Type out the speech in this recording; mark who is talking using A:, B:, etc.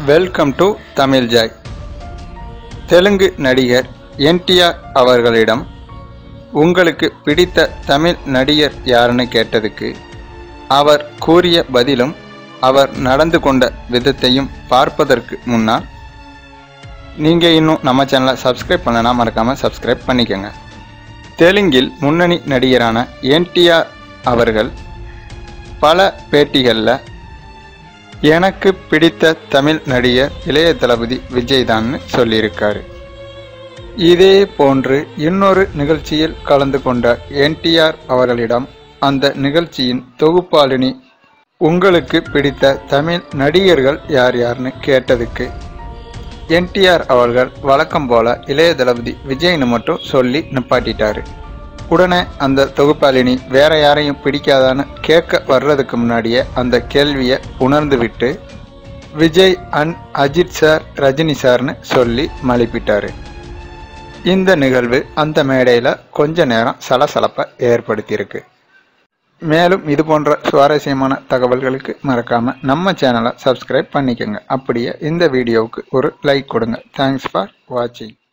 A: welcome to Tamil joy Telugu நடிகர் என்டிஆர் அவர்களிடம் உங்களுக்கு பிடித்த தமிழ் நடிகர் யாருன்னு கேட்டதுக்கு அவர் கூறிய பதிலும் அவர் நடந்து கொண்ட விதத்தையும் பார்ப்பதற்கு முன்னால் நீங்கள் இன்னும் நம்ம சேனலை சப்ஸ்கிரைப் பண்ணனா மறக்காமல் சப்ஸ்கிரைப் பண்ணிக்கோங்க தெலுங்கில் முன்னணி நடிகரான என்டிஆர் அவர்கள் பல பேட்டிகளில் எனக்கு பிடித்த தமிழ் நடிகர் இளைய தளபதி விஜய் தான்னு சொல்லியிருக்காரு இதே போன்று இன்னொரு நிகழ்ச்சியில் கலந்து கொண்ட என்டிஆர் அவர்களிடம் அந்த நிகழ்ச்சியின் தொகுப்பாளினி உங்களுக்கு பிடித்த தமிழ் நடிகர்கள் யார் யார்னு கேட்டதுக்கு என்டிஆர் அவர்கள் வழக்கம் போல இளைய தளபதி விஜய்னு மட்டும் சொல்லி நிப்பாட்டிட்டாரு உடனே அந்த தொகுப்பாளினி வேற யாரையும் பிடிக்காதான்னு கேட்க வர்றதுக்கு முன்னாடியே அந்த கேள்வியை உணர்ந்து விட்டு விஜய் அண்ட் அஜித் சார் ரஜினி சார்னு சொல்லி மழுப்பிட்டாரு இந்த நிகழ்வு அந்த மேடையில் கொஞ்ச நேரம் சலசலப்பை ஏற்படுத்தியிருக்கு மேலும் இது போன்ற சுவாரஸ்யமான தகவல்களுக்கு மறக்காம நம்ம சேனலை சப்ஸ்கிரைப் பண்ணிக்கோங்க அப்படியே இந்த வீடியோவுக்கு ஒரு லைக் கொடுங்க தேங்க்ஸ் ஃபார் வாட்சிங்